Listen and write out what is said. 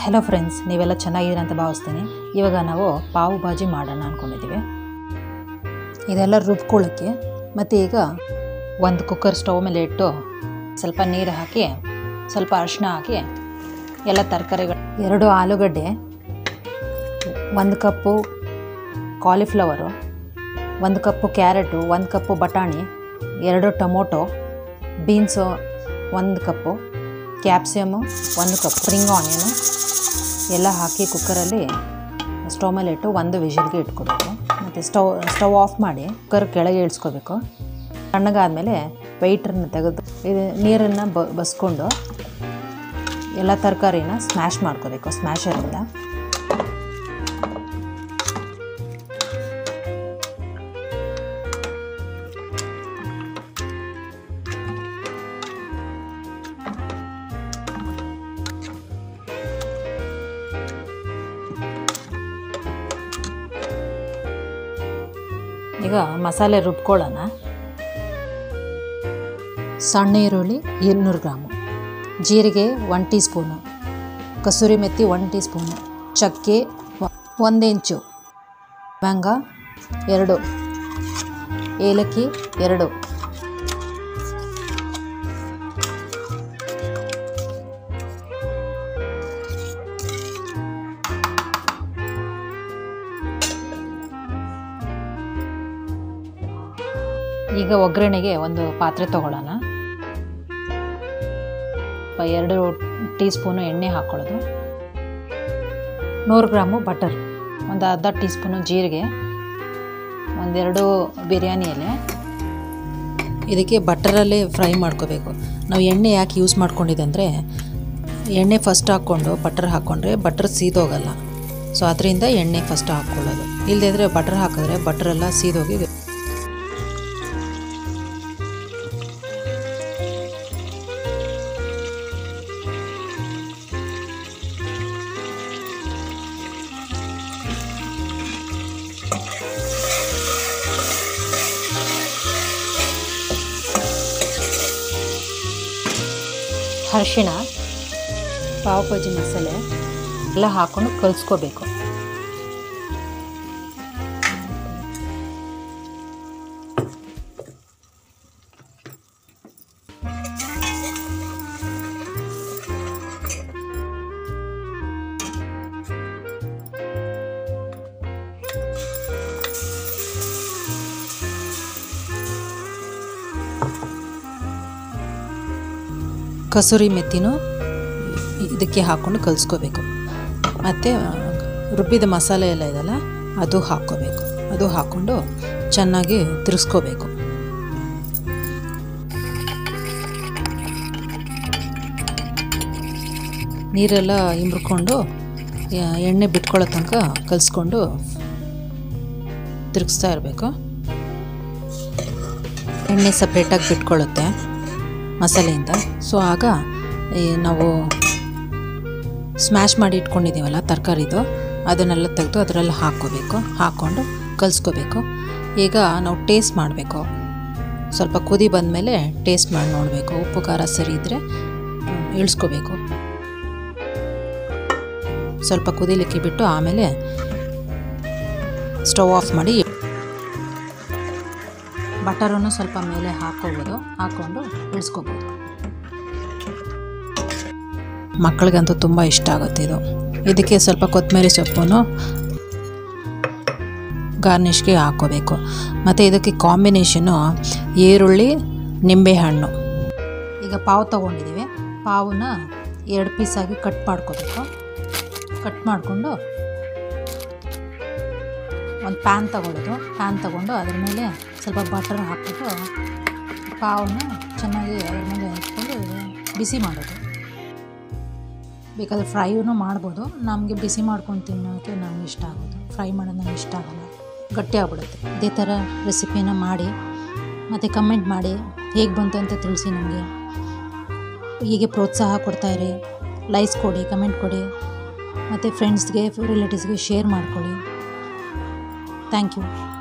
hello friends ನೀವೆಲ್ಲ ಚೆನ್ನಾಗಿದ್ದೀರ ಅಂತ ಭಾವಿಸ್ತೀನಿ ಇವಾಗ ನಾವು ಪಾವು ಭಾಜಿ ಮಾಡೋಣ ಅಂದ್ಕೊಂಡಿದ್ದೀವಿ ಇದೆಲ್ಲ ರುಬ್ಕೊಳ್ಳೋಕ್ಕೆ ಮತ್ತು ಈಗ ಒಂದು ಕುಕ್ಕರ್ ಸ್ಟವ್ ಮೇಲೆ ಇಟ್ಟು ಸ್ವಲ್ಪ ನೀರು ಹಾಕಿ ಸ್ವಲ್ಪ ಅರಿಶಿನ ಹಾಕಿ ಎಲ್ಲ ತರಕಾರಿಗಳು ಎರಡು ಆಲೂಗಡ್ಡೆ ಒಂದು ಕಪ್ಪು ಕಾಲಿಫ್ಲವರು ಒಂದು ಕಪ್ಪು ಕ್ಯಾರೆಟು ಒಂದು ಕಪ್ಪು ಬಟಾಣಿ ಎರಡು ಟೊಮೊಟೊ ಬೀನ್ಸು ಒಂದು ಕಪ್ಪು ಕ್ಯಾಪ್ಸಿಯಮು ಒಂದು ಕಪ್ ಸ್ಪ್ರಿಂಗ್ ಆನಿಯನು ಎಲ್ಲ ಹಾಕಿ ಕುಕ್ಕರಲ್ಲಿ ಸ್ಟವ್ ಮೇಲೆ ಇಟ್ಟು ಒಂದು ವಿಷಲ್ಗೆ ಇಟ್ಕೋಬೇಕು ಮತ್ತು ಸ್ಟವ್ ಸ್ಟವ್ ಆಫ್ ಮಾಡಿ ಕುಕ್ಕರ್ ಕೆಳಗೆ ಇಳಿಸ್ಕೋಬೇಕು ತಣ್ಣಗಾದ್ಮೇಲೆ ವೆಯ್ಟ್ರನ್ನ ತೆಗೆದು ಇದು ನೀರನ್ನು ಬ ಬಸ್ಕೊಂಡು ಎಲ್ಲ ತರಕಾರಿನ ಸ್ಮ್ಯಾಶ್ ಮಾಡ್ಕೋಬೇಕು ಸ್ಮ್ಯಾಶರಿಂದ ಈಗ ಮಸಾಲೆ ರುಬ್ಕೊಳ್ಳೋಣ ಸಣ್ಣ ಈರುಳ್ಳಿ ಇನ್ನೂರು ಗ್ರಾಮು ಜೀರಿಗೆ ಒನ್ ಟೀ ಸ್ಪೂನು ಕಸೂರಿ ಮೆತ್ತಿ ಒನ್ ಟೀ ಸ್ಪೂನು ಚಕ್ಕೆ ಒಂದು ಇಂಚು ಲವಂಗ ಎರಡು ಏಲಕ್ಕಿ ಎರಡು ಈಗ ಒಗ್ಗರಣೆಗೆ ಒಂದು ಪಾತ್ರೆ ತೊಗೊಳ್ಳೋಣ ಎರಡು ಟೀ ಸ್ಪೂನು ಎಣ್ಣೆ ಹಾಕ್ಕೊಳ್ಳೋದು ನೂರು ಗ್ರಾಮು ಬಟರ್ ಒಂದು ಅರ್ಧ ಟೀ ಸ್ಪೂನು ಜೀರಿಗೆ ಒಂದೆರಡು ಬಿರಿಯಾನಿ ಎಲೆ ಇದಕ್ಕೆ ಬಟರಲ್ಲೇ ಫ್ರೈ ಮಾಡ್ಕೋಬೇಕು ನಾವು ಎಣ್ಣೆ ಯಾಕೆ ಯೂಸ್ ಮಾಡ್ಕೊಂಡಿದ್ದೆ ಅಂದರೆ ಎಣ್ಣೆ ಫಸ್ಟ್ ಹಾಕ್ಕೊಂಡು ಬಟರ್ ಹಾಕ್ಕೊಂಡ್ರೆ ಬಟರ್ ಸೀದೋಗಲ್ಲ ಸೊ ಅದರಿಂದ ಎಣ್ಣೆ ಫಸ್ಟ್ ಹಾಕ್ಕೊಳ್ಳೋದು ಇಲ್ಲದಿದ್ದರೆ ಬಟರ್ ಹಾಕಿದ್ರೆ ಬಟರೆಲ್ಲ ಸೀದೋಗಿ ಅರಿಶಿಣ ಪಾವ್ ಭಾಜಿ ಮಸಾಲೆ ಎಲ್ಲ ಹಾಕ್ಕೊಂಡು ಕಲಿಸ್ಕೋಬೇಕು ಕಸೂರಿ ಮೆತ್ತಿನೂ ಇದಕ್ಕೆ ಹಾಕ್ಕೊಂಡು ಕಲಿಸ್ಕೋಬೇಕು ಮತ್ತು ರುಬ್ಬಿದ ಮಸಾಲೆ ಎಲ್ಲ ಇದೆಲ್ಲ ಅದು ಹಾಕ್ಕೋಬೇಕು ಅದು ಹಾಕ್ಕೊಂಡು ಚೆನ್ನಾಗಿ ತಿರ್ಸ್ಕೋಬೇಕು ನೀರೆಲ್ಲ ಇಂಬ್ರಕೊಂಡು ಎಣ್ಣೆ ಬಿಟ್ಕೊಳ್ಳೋ ತನಕ ಕಲಿಸ್ಕೊಂಡು ತಿರುಗಿಸ್ತಾ ಇರಬೇಕು ಎಣ್ಣೆ ಸಪ್ರೇಟಾಗಿ ಬಿಟ್ಕೊಳ್ಳುತ್ತೆ ಮಸಾಲೆಯಿಂದ ಸೊ ಆಗ ಈ ನಾವು ಸ್ಮ್ಯಾಶ್ ಮಾಡಿ ಇಟ್ಕೊಂಡಿದ್ದೀವಲ್ಲ ತರಕಾರಿದು ಅದನ್ನೆಲ್ಲ ತೆಗೆದು ಅದರಲ್ಲಿ ಹಾಕ್ಕೋಬೇಕು ಹಾಕ್ಕೊಂಡು ಕಲಿಸ್ಕೋಬೇಕು ಈಗ ನಾವು ಟೇಸ್ಟ್ ಮಾಡಬೇಕು ಸ್ವಲ್ಪ ಕುದಿ ಬಂದಮೇಲೆ ಟೇಸ್ಟ್ ಮಾಡಿ ನೋಡಬೇಕು ಉಪ್ಪು ಖಾರ ಸರಿ ಇದ್ದರೆ ಇಳಿಸ್ಕೋಬೇಕು ಸ್ವಲ್ಪ ಕುದಿಲಿಕ್ಕೆ ಬಿಟ್ಟು ಆಮೇಲೆ ಸ್ಟವ್ ಆಫ್ ಮಾಡಿ ಬಟರನ್ನು ಸ್ವಲ್ಪ ಮೇಲೆ ಹಾಕ್ಕೋಬೋದು ಹಾಕ್ಕೊಂಡು ಇಳಿಸ್ಕೋಬೋದು ಮಕ್ಕಳಿಗಂತೂ ತುಂಬ ಇಷ್ಟ ಆಗುತ್ತೆ ಇದು ಇದಕ್ಕೆ ಸ್ವಲ್ಪ ಕೊತ್ತಂಬರಿ ಸೊಪ್ಪನ್ನು ಗಾರ್ನಿಷ್ಗೆ ಹಾಕ್ಕೋಬೇಕು ಮತ್ತು ಇದಕ್ಕೆ ಕಾಂಬಿನೇಷನ್ನು ಈರುಳ್ಳಿ ನಿಂಬೆಹಣ್ಣು ಈಗ ಪಾವು ತೊಗೊಂಡಿದ್ದೀವಿ ಪಾವನ್ನ ಎರಡು ಪೀಸಾಗಿ ಕಟ್ ಮಾಡ್ಕೋಬೇಕು ಕಟ್ ಮಾಡಿಕೊಂಡು ಒಂದು ಪ್ಯಾನ್ ತಗೊಳ್ಳೋದು ಪ್ಯಾನ್ ತಗೊಂಡು ಅದ್ರ ಮೇಲೆ ಸ್ವಲ್ಪ ಬಟರ್ ಹಾಕ್ಬಿಟ್ಟು ಪಾವನ್ನ ಚೆನ್ನಾಗಿ ಅದ್ರ ಮೇಲೆ ಹಾಕ್ಕೊಂಡು ಬಿಸಿ ಮಾಡೋದು ಬೇಕಾದರೆ ಫ್ರೈನೂ ಮಾಡ್ಬೋದು ನಮಗೆ ಬಿಸಿ ಮಾಡ್ಕೊಂಡು ತಿನ್ನೋಕ್ಕೆ ನಮ್ಗೆ ಇಷ್ಟ ಆಗೋದು ಫ್ರೈ ಮಾಡೋದು ನಮ್ಗೆ ಇಷ್ಟ ಆಗಲ್ಲ ಗಟ್ಟಿ ಆಗ್ಬಿಡುತ್ತೆ ಇದೇ ಥರ ರೆಸಿಪಿನ ಮಾಡಿ ಮತ್ತು ಕಮೆಂಟ್ ಮಾಡಿ ಹೇಗೆ ಬಂತು ಅಂತ ತಿಳಿಸಿ ನಮಗೆ ಹೀಗೆ ಪ್ರೋತ್ಸಾಹ ಕೊಡ್ತಾಯಿರಿ ಲೈಕ್ಸ್ ಕೊಡಿ ಕಮೆಂಟ್ ಕೊಡಿ ಮತ್ತು ಫ್ರೆಂಡ್ಸ್ಗೆ ರಿಲೇಟಿವ್ಸ್ಗೆ ಶೇರ್ ಮಾಡ್ಕೊಳ್ಳಿ ಥ್ಯಾಂಕ್ ಯು